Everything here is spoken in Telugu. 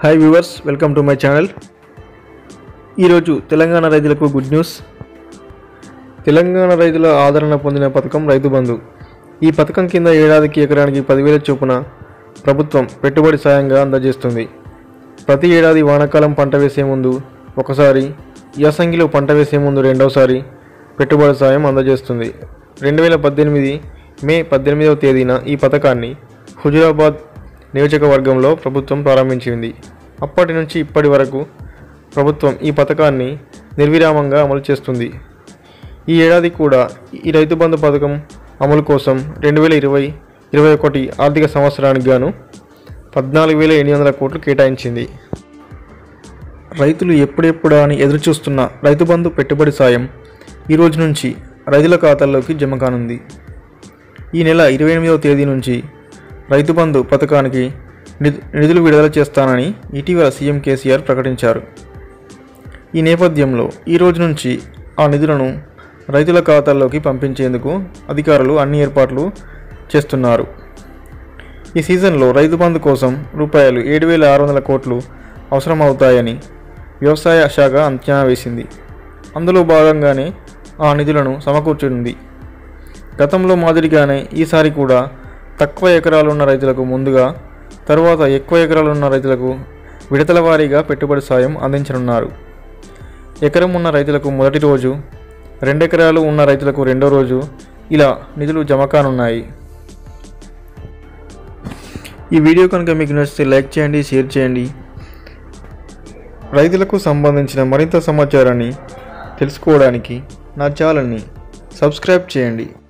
hi viewers welcome to my channel ఈరోజు తెలంగాణ రైతులకు గుడ్ న్యూస్ తెలంగాణ రైతుల ఆదరణ పొందిన పథకం రైతు బంధు ఈ పథకం కింద ఏడాదికి ఎకరానికి పదివేల చొప్పున ప్రభుత్వం పెట్టుబడి సాయంగా అందజేస్తుంది ప్రతి ఏడాది వానాకాలం పంట వేసే ముందు ఒకసారి యాసంగిలో పంట వేసే ముందు రెండవసారి పెట్టుబడి సాయం అందజేస్తుంది రెండు వేల పద్దెనిమిది మే పద్దెనిమిదవ తేదీన ఈ పథకాన్ని హుజురాబాద్ నియోజకవర్గంలో ప్రభుత్వం ప్రారంభించింది అప్పటి నుంచి ఇప్పటి వరకు ప్రభుత్వం ఈ పథకాన్ని నిర్విరామంగా అమలు చేస్తుంది ఈ ఏడాది కూడా ఈ రైతు బంధు పథకం అమలు కోసం రెండు వేల ఇరవై ఇరవై ఒకటి ఆర్థిక సంవత్సరానికి గాను పద్నాలుగు వేల ఎనిమిది వందల కోట్లు కేటాయించింది రైతులు ఎప్పుడెప్పుడా అని ఎదురుచూస్తున్న రైతు బంధు పెట్టుబడి సాయం ఈ రోజు నుంచి రైతుల ఖాతాల్లోకి జమ కానుంది ఈ నెల ఇరవై ఎనిమిదవ తేదీ నుంచి రైతు బంధు పథకానికి నిధు- నిధులు విడుదల చేస్తానని ఇటీవల సీఎం కేసీఆర్ ప్రకటించారు ఈ నేపథ్యంలో ఈ రోజు నుంచి ఆ నిధులను రైతుల ఖాతాల్లోకి పంపించేందుకు అధికారులు అన్ని ఏర్పాట్లు చేస్తున్నారు ఈ సీజన్లో రైతు బంధు కోసం రూపాయలు ఏడు వేల ఆరు వందల కోట్లు అవసరమవుతాయని వ్యవసాయ శాఖ అంచనా వేసింది అందులో భాగంగానే ఆ నిధులను సమకూర్చనుంది గతంలో మాదిరిగానే ఈసారి కూడా తక్కువ ఎకరాలు ఉన్న రైతులకు ముందుగా తరువాత ఎక్కువ ఎకరాలు ఉన్న రైతులకు విడతల వారీగా పెట్టుబడి సాయం అందించనున్నారు ఎకరం ఉన్న రైతులకు మొదటి రోజు రెండెకరాలు ఉన్న రైతులకు రెండో రోజు ఇలా నిధులు జమ కానున్నాయి ఈ వీడియో కనుక మీకు నచ్చితే లైక్ చేయండి షేర్ చేయండి రైతులకు సంబంధించిన మరింత సమాచారాన్ని తెలుసుకోవడానికి నా ఛానల్ని సబ్స్క్రైబ్ చేయండి